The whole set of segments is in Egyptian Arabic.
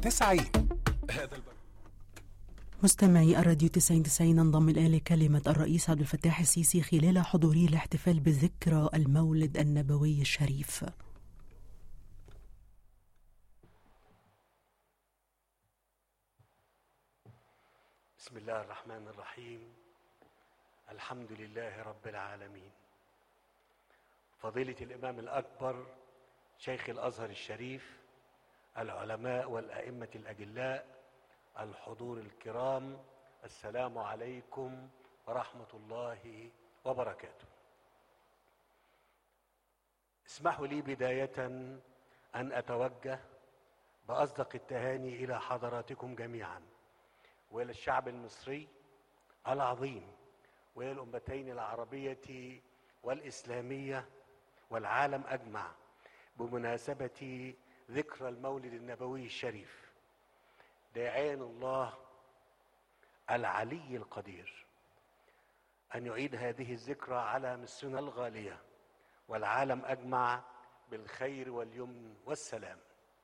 90 هذا البرنامج مستمعي الراديو 90 90 انضم الآن لكلمة الرئيس عبد الفتاح السيسي خلال حضوره الاحتفال بذكرى المولد النبوي الشريف بسم الله الرحمن الرحيم الحمد لله رب العالمين فضيلة الإمام الأكبر شيخ الأزهر الشريف العلماء والأئمة الأجلاء الحضور الكرام السلام عليكم ورحمة الله وبركاته اسمحوا لي بداية أن أتوجه بأصدق التهاني إلى حضراتكم جميعا وإلى الشعب المصري العظيم وإلى الأمتين العربية والإسلامية والعالم أجمع بمناسبة ذكرى المولد النبوي الشريف داعيا الله العلي القدير أن يعيد هذه الذكرى على مصرنا الغالية والعالم أجمع بالخير واليمن والسلام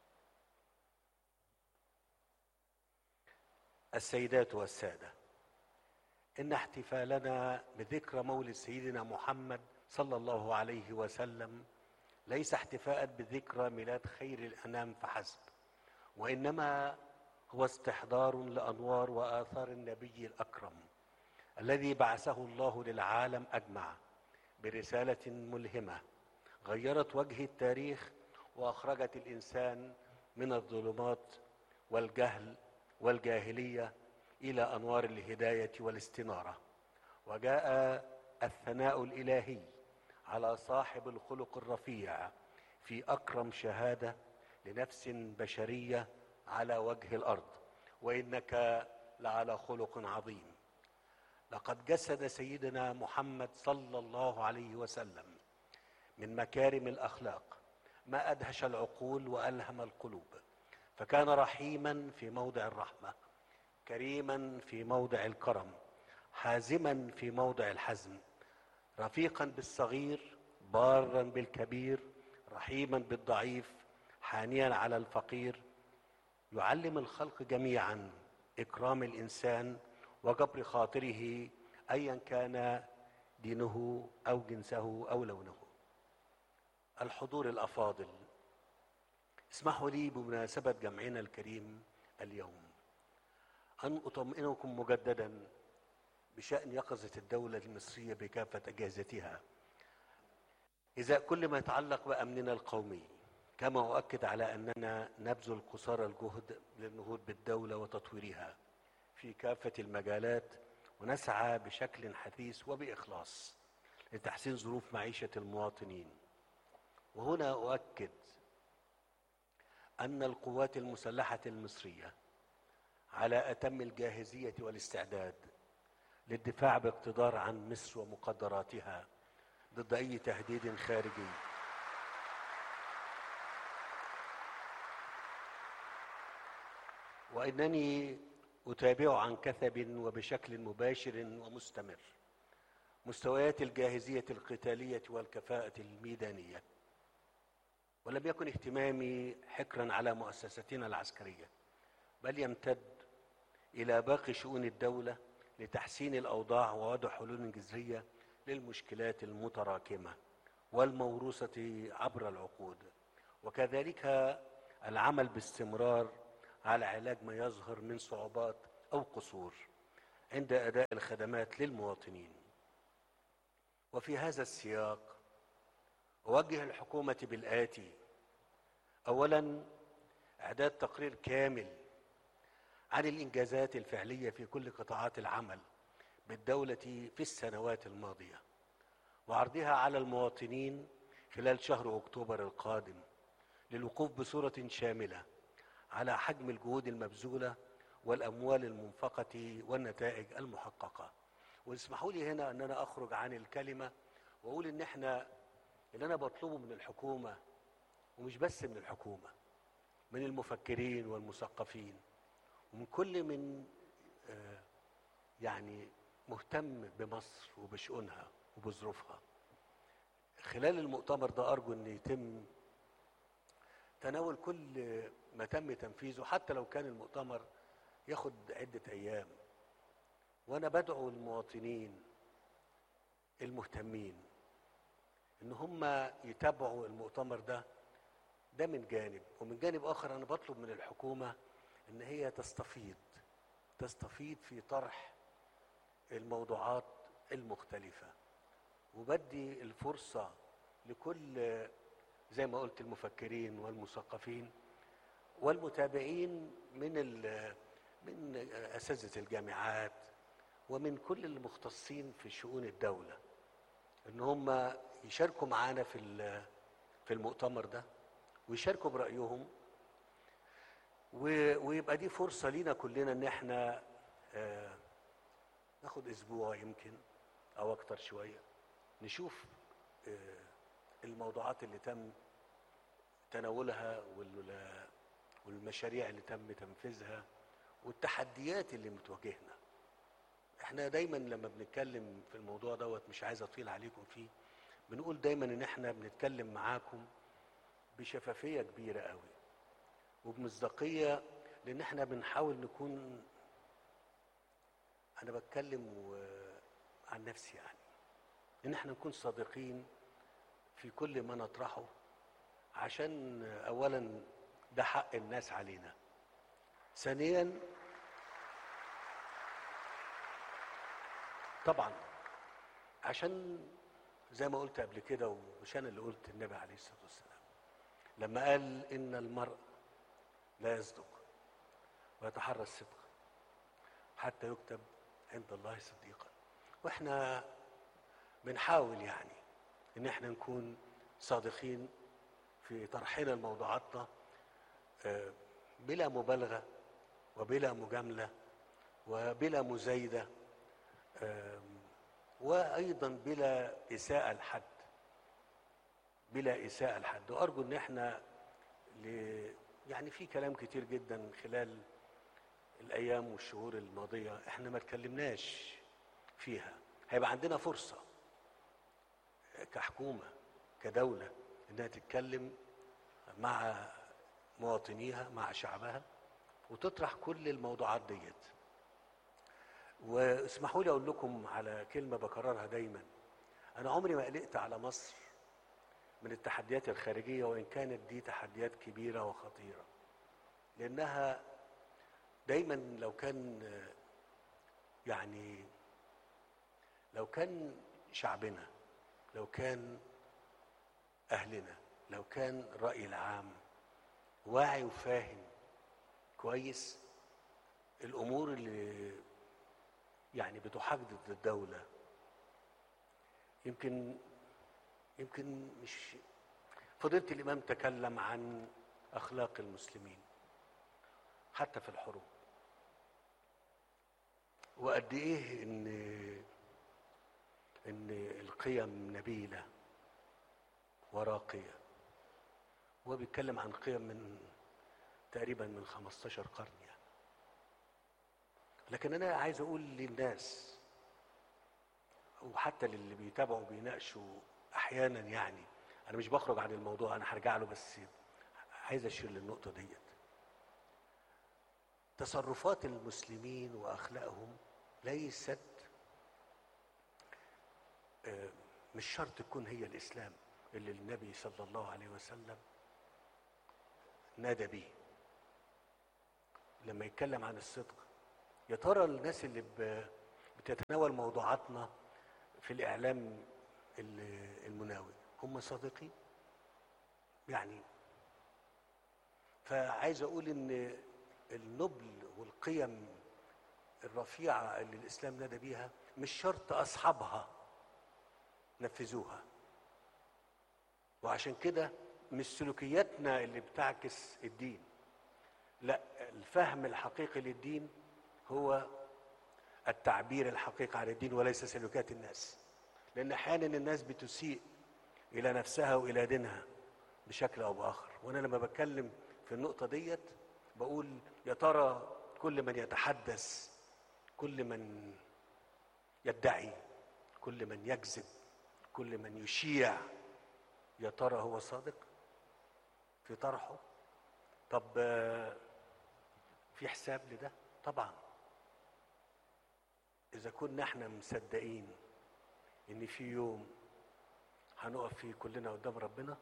السيدات والسادة إن احتفالنا بذكرى مولد سيدنا محمد صلى الله عليه وسلم ليس احتفاء بذكرى ميلاد خير الأنام فحسب وإنما هو استحضار لأنوار وآثار النبي الأكرم الذي بعثه الله للعالم أجمع برسالة ملهمة غيرت وجه التاريخ وأخرجت الإنسان من الظلمات والجهل والجاهلية إلى أنوار الهداية والاستنارة وجاء الثناء الإلهي على صاحب الخلق الرفيع في أكرم شهادة لنفس بشرية على وجه الأرض وإنك لعلى خلق عظيم لقد جسد سيدنا محمد صلى الله عليه وسلم من مكارم الأخلاق ما أدهش العقول وألهم القلوب فكان رحيما في موضع الرحمة كريما في موضع الكرم حازما في موضع الحزم رفيقا بالصغير بارا بالكبير رحيما بالضعيف حانيا على الفقير يعلم الخلق جميعا اكرام الانسان وجبر خاطره ايا كان دينه او جنسه او لونه الحضور الافاضل اسمحوا لي بمناسبه جمعنا الكريم اليوم ان اطمئنكم مجددا بشان يقظه الدوله المصريه بكافه اجهزتها إذا كل ما يتعلق بأمننا القومي كما أؤكد على أننا نبذل قصارى الجهد للنهوض بالدولة وتطويرها في كافة المجالات ونسعى بشكل حثيث وبإخلاص لتحسين ظروف معيشة المواطنين وهنا أؤكد أن القوات المسلحة المصرية على أتم الجاهزية والاستعداد للدفاع باقتدار عن مصر ومقدراتها ضد أي تهديد خارجي وإنني أتابع عن كثب وبشكل مباشر ومستمر مستويات الجاهزية القتالية والكفاءة الميدانية ولم يكن اهتمامي حكرا على مؤسستنا العسكرية بل يمتد إلى باقي شؤون الدولة لتحسين الأوضاع ووضع حلول جذرية للمشكلات المتراكمة والموروثة عبر العقود وكذلك العمل باستمرار على علاج ما يظهر من صعوبات أو قصور عند أداء الخدمات للمواطنين وفي هذا السياق أوجه الحكومة بالآتي أولا إعداد تقرير كامل عن الإنجازات الفعلية في كل قطاعات العمل بالدولة في السنوات الماضية وعرضها على المواطنين خلال شهر أكتوبر القادم للوقوف بصورة شاملة على حجم الجهود المبذولة والأموال المنفقة والنتائج المحققة واسمحوا لي هنا أن أنا أخرج عن الكلمة وأقول إن إحنا اللي أنا بطلبه من الحكومة ومش بس من الحكومة من المفكرين والمثقفين ومن كل من آه يعني مهتم بمصر وبشؤونها وبظروفها خلال المؤتمر ده أرجو أن يتم تناول كل ما تم تنفيذه حتى لو كان المؤتمر ياخد عدة أيام وأنا بدعو المواطنين المهتمين إن هم يتابعوا المؤتمر ده ده من جانب ومن جانب آخر أنا بطلب من الحكومة إن هي تستفيض تستفيض في طرح الموضوعات المختلفة وبدي الفرصة لكل زي ما قلت المفكرين والمثقفين والمتابعين من ال- من اساتذه الجامعات ومن كل المختصين في شؤون الدوله ان هم يشاركوا معانا في ال- في المؤتمر ده ويشاركوا برايهم و- ويبقى دي فرصه لينا كلنا ان احنا آه، ناخد اسبوع يمكن او اكتر شويه نشوف آه، الموضوعات اللي تم تناولها وال- والمشاريع اللي تم تنفيذها والتحديات اللي بتواجهنا احنا دايما لما بنتكلم في الموضوع دوت مش عايز اطيل عليكم فيه بنقول دايما ان احنا بنتكلم معاكم بشفافية كبيرة قوي وبمصداقية لان احنا بنحاول نكون انا بتكلم و- عن نفسي يعني ان احنا نكون صادقين في كل ما نطرحه عشان اولا ده حق الناس علينا ثانيا طبعا عشان زي ما قلت قبل كده ومش انا اللي قلت النبي عليه الصلاه والسلام لما قال ان المرء لا يصدق ويتحرى الصدق حتى يكتب عند الله صديقا واحنا بنحاول يعني ان احنا نكون صادقين في طرحنا لموضوعاتنا آه، بلا مبالغه وبلا مجامله وبلا مزايده آم، وايضا بلا اساءه لحد بلا اساءه لحد وارجو ان احنا ل... يعني في كلام كتير جدا خلال الايام والشهور الماضيه احنا ما اتكلمناش فيها هيبقى عندنا فرصه كحكومه كدوله انها تتكلم مع مواطنيها مع شعبها وتطرح كل الموضوعات ديت واسمحوا لي اقول لكم على كلمه بكررها دايما انا عمري ما قلقت على مصر من التحديات الخارجيه وان كانت دي تحديات كبيره وخطيره لانها دايما لو كان آه، يعني لو كان شعبنا لو كان اهلنا لو كان الراي العام واعي وفاهم كويس الامور اللي يعني بتحاج ضد الدوله يمكن يمكن مش فضيله الامام تكلم عن اخلاق المسلمين حتى في الحروب وقد ايه ان ان القيم نبيله وراقيه هو بيتكلم عن قيم من تقريبا من 15 قرن يعني لكن انا عايز اقول للناس وحتى للي بيتابعوا وبيناقشوا احيانا يعني انا مش بخرج عن الموضوع انا هرجع له بس عايز اشير للنقطه ديت تصرفات المسلمين واخلاقهم ليست آه، مش شرط تكون هي الاسلام اللي النبي صلى الله عليه وسلم نادى به لما يتكلم عن الصدق يا ترى الناس اللي ب- بتتناول موضوعاتنا في الاعلام ال- المناوي هم صادقين يعني فعايز اقول ان النبل والقيم الرفيعه اللي الاسلام نادى بيها مش شرط اصحابها نفذوها وعشان كده مش سلوكياتنا اللي بتعكس الدين لا الفهم الحقيقي للدين هو التعبير الحقيقي عن الدين وليس سلوكيات الناس لان احيانا الناس بتسيء الى نفسها والى دينها بشكل او باخر وانا لما بتكلم في النقطه ديت بقول يا ترى كل من يتحدث كل من يدعي كل من يكذب كل من يشيع يا ترى هو صادق في طرحه طب آه، في حساب لده طبعا اذا كنا احنا مصدقين ان في يوم هنقف فيه كلنا قدام ربنا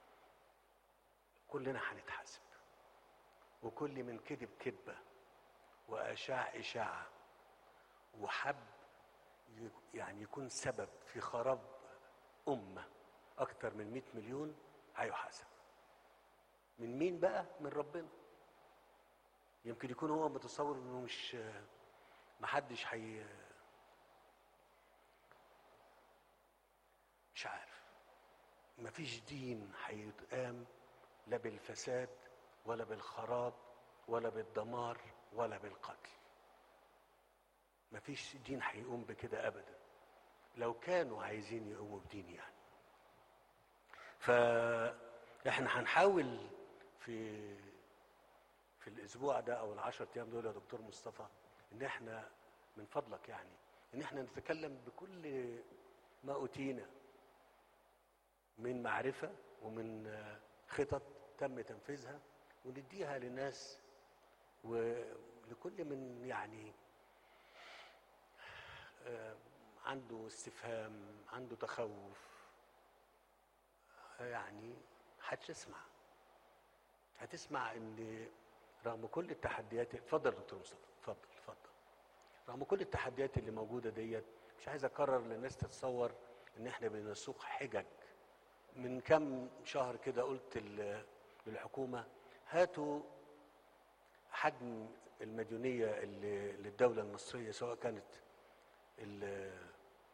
كلنا هنتحاسب وكل من كذب كذبه واشاع اشاعه وحب ي- يعني يكون سبب في خراب امه اكتر من 100 مليون هيحاسب من مين بقى من ربنا يمكن يكون هو متصور انه مش محدش هي مش عارف مفيش دين هيتقام لا بالفساد ولا بالخراب ولا بالدمار ولا بالقتل مفيش دين هيقوم بكده ابدا لو كانوا عايزين يقوموا بدين يعني فاحنا هنحاول في في الاسبوع ده او العشر ايام دول يا دكتور مصطفى ان احنا من فضلك يعني ان احنا نتكلم بكل ما اوتينا من معرفه ومن آه، خطط تم تنفيذها ونديها للناس ولكل من يعني آه، عنده استفهام عنده تخوف آه، يعني هتسمع هتسمع ان رغم كل التحديات اتفضل يا دكتور مصطفى اتفضل اتفضل رغم كل التحديات اللي موجوده ديت مش عايز اكرر للناس تتصور ان احنا بنسوق حجج من كم شهر كده قلت ال- للحكومه هاتوا حجم المديونيه اللي للدوله المصريه سواء كانت ال-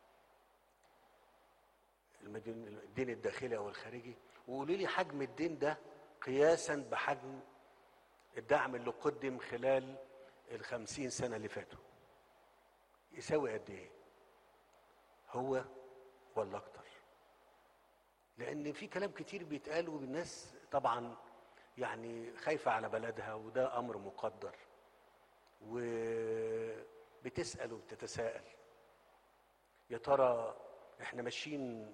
المديون الدين الداخلي او الخارجي وقولوا لي حجم الدين ده قياسا بحجم الدعم اللي قدم خلال الخمسين سنة اللي فاتوا يساوي قد ايه هو ولا اكتر لان في كلام كتير بيتقال والناس طبعا يعني خايفة على بلدها وده امر مقدر وبتسأل وبتتساءل يا ترى احنا ماشيين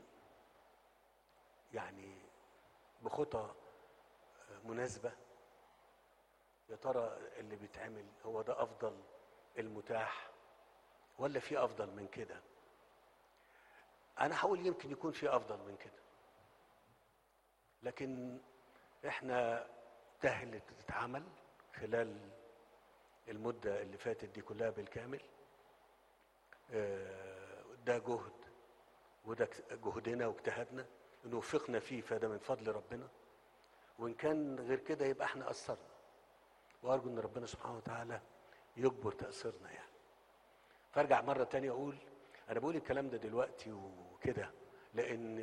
يعني بخطى مناسبة يا ترى اللي بيتعمل هو ده أفضل المتاح ولا في أفضل من كده أنا هقول يمكن يكون في أفضل من كده لكن إحنا تهل تتعمل خلال المدة اللي فاتت دي كلها بالكامل آه، ده جهد وده جهدنا واجتهادنا إن وفقنا فيه فده من فضل ربنا وإن كان غير كده يبقى إحنا قصرنا وارجو ان ربنا سبحانه وتعالى يجبر تاثيرنا يعني فارجع مره تانية اقول انا بقول الكلام ده دلوقتي وكده لان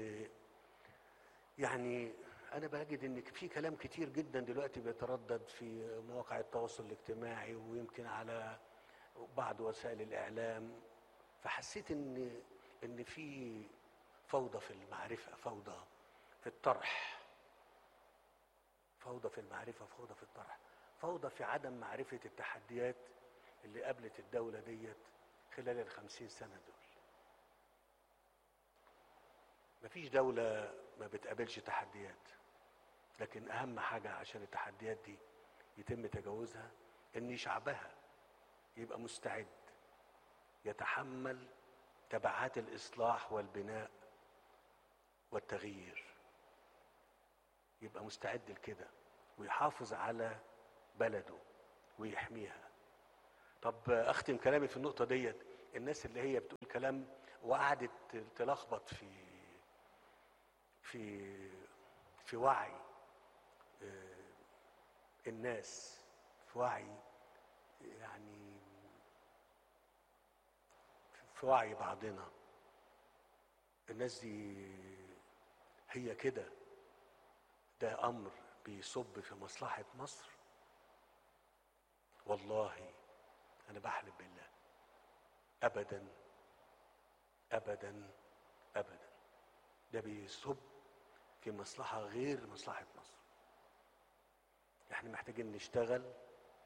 يعني انا بجد ان في كلام كتير جدا دلوقتي بيتردد في مواقع التواصل الاجتماعي ويمكن على بعض وسائل الاعلام فحسيت ان ان في فوضى في المعرفه فوضى في الطرح فوضى في المعرفه فوضى في الطرح فوضى في عدم معرفة التحديات اللي قابلت الدولة ديت خلال الخمسين سنة دول مفيش دولة ما بتقابلش تحديات لكن أهم حاجة عشان التحديات دي يتم تجاوزها إن شعبها يبقى مستعد يتحمل تبعات الإصلاح والبناء والتغيير يبقى مستعد لكده ويحافظ على بلده ويحميها طب اختم كلامي في النقطه ديت الناس اللي هي بتقول كلام وقعدت تلخبط في في في وعي آه، الناس في وعي يعني في وعي بعضنا الناس دي هي كده ده امر بيصب في مصلحه مصر والله انا بحلف بالله ابدا ابدا ابدا ده بيصب في مصلحه غير مصلحه مصر احنا محتاجين نشتغل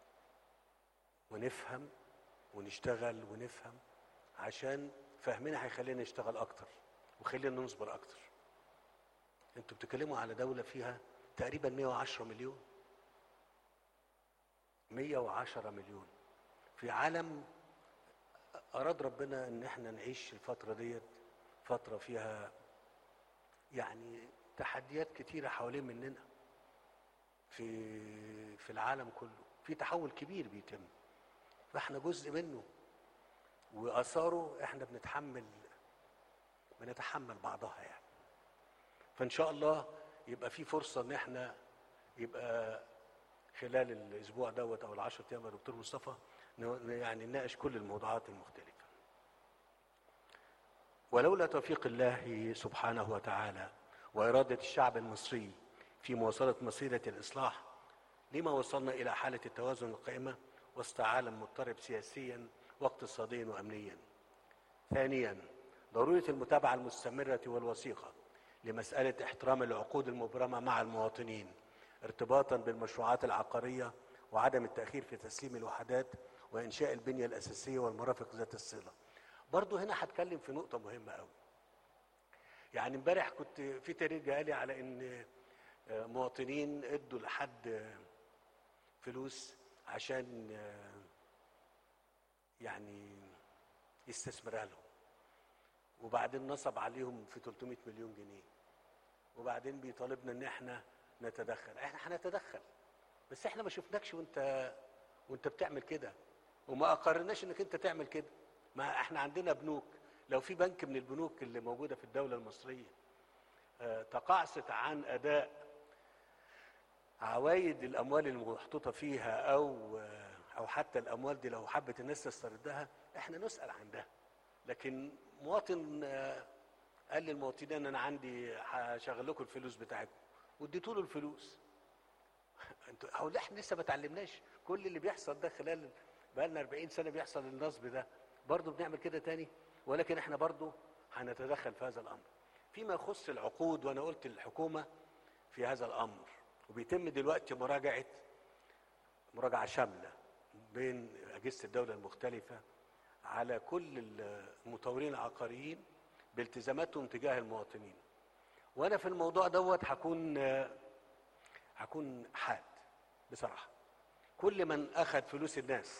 ونفهم ونشتغل ونفهم عشان فهمنا هيخلينا نشتغل اكتر وخلينا نصبر اكتر انتوا بتتكلموا على دوله فيها تقريبا 110 مليون 110 مليون في عالم أراد ربنا إن إحنا نعيش الفترة ديت فترة فيها يعني تحديات كتيرة حوالين مننا في في العالم كله في تحول كبير بيتم فاحنا جزء منه واثاره احنا بنتحمل بنتحمل بعضها يعني فان شاء الله يبقى في فرصه ان احنا يبقى خلال الاسبوع دوت او العشر ايام يا دكتور مصطفى ن- يعني نناقش كل الموضوعات المختلفه ولولا توفيق الله سبحانه وتعالى واراده الشعب المصري في مواصله مسيره الاصلاح لما وصلنا الى حاله التوازن القائمه وسط عالم مضطرب سياسيا واقتصاديا وامنيا ثانيا ضروره المتابعه المستمره والوثيقه لمساله احترام العقود المبرمه مع المواطنين ارتباطا بالمشروعات العقاريه وعدم التاخير في تسليم الوحدات وانشاء البنيه الاساسيه والمرافق ذات الصله برضو هنا هتكلم في نقطه مهمه قوي يعني امبارح كنت في تقرير جالي على ان آه، مواطنين ادوا لحد آه، فلوس عشان آه، يعني يستثمرها لهم وبعدين نصب عليهم في 300 مليون جنيه وبعدين بيطالبنا ان احنا نتدخل احنا هنتدخل بس احنا ما شفناكش وانت وانت بتعمل كده وما اقرناش انك انت تعمل كده ما احنا عندنا بنوك لو في بنك من البنوك اللي موجوده في الدوله المصريه آه، تقاعست عن اداء عوائد الاموال المحطوطه فيها او او حتى الاموال دي لو حبت الناس تستردها احنا نسال عن ده لكن مواطن آه، قال للمواطنين انا عندي هشغل لكم الفلوس بتاعتكم واديتوا له الفلوس انتوا هو لا احنا لسه ما اتعلمناش كل اللي بيحصل ده خلال بقى لنا 40 سنه بيحصل النصب ده برضه بنعمل كده تاني ولكن احنا برضه هنتدخل في هذا الامر فيما يخص العقود وانا قلت للحكومه في هذا الامر وبيتم دلوقتي مراجعه مراجعه شامله بين اجهزه الدوله المختلفه على كل المطورين العقاريين بالتزاماتهم تجاه المواطنين وانا في الموضوع دوت هكون هكون حاد بصراحه كل من اخذ فلوس الناس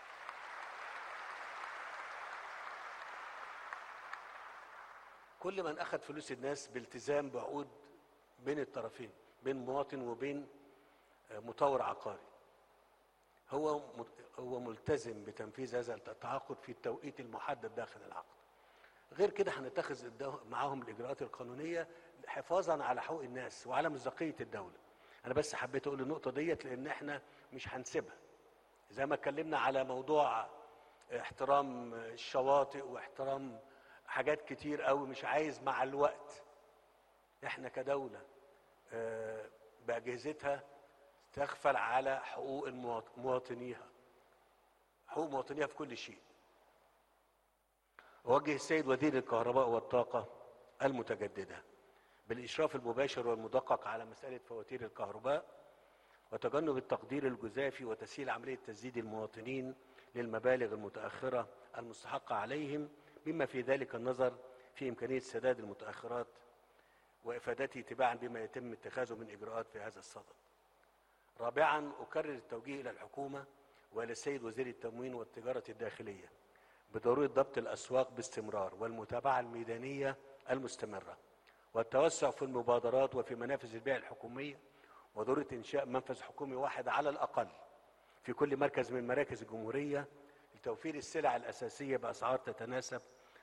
كل من اخذ فلوس الناس بالتزام بعقود بين الطرفين بين مواطن وبين آه، مطور عقاري هو مت- هو ملتزم بتنفيذ هذا التعاقد في التوقيت المحدد داخل العقد غير كده هنتخذ الدو- معاهم الاجراءات القانونيه حفاظا على حقوق الناس وعلى مصداقيه الدوله انا بس حبيت اقول النقطه ديت لان احنا مش هنسيبها زي ما اتكلمنا على موضوع احترام الشواطئ واحترام حاجات كتير قوي مش عايز مع الوقت احنا كدوله آه، باجهزتها تغفل على حقوق المواط- مواطنيها حقوق مواطنيها في كل شيء أوجه السيد وزير الكهرباء والطاقة المتجددة بالإشراف المباشر والمدقق على مسألة فواتير الكهرباء وتجنب التقدير الجزافي وتسهيل عملية تسديد المواطنين للمبالغ المتأخرة المستحقة عليهم بما في ذلك النظر في إمكانية سداد المتأخرات وإفادته تباعا بما يتم اتخاذه من إجراءات في هذا الصدد رابعا أكرر التوجيه إلى الحكومة وإلى السيد وزير التموين والتجارة الداخلية بضرورة ضبط الأسواق باستمرار والمتابعة الميدانية المستمرة والتوسع في المبادرات وفي منافذ البيع الحكومية وضرورة إنشاء منفذ حكومي واحد على الأقل في كل مركز من مراكز الجمهورية لتوفير السلع الأساسية بأسعار تتناسب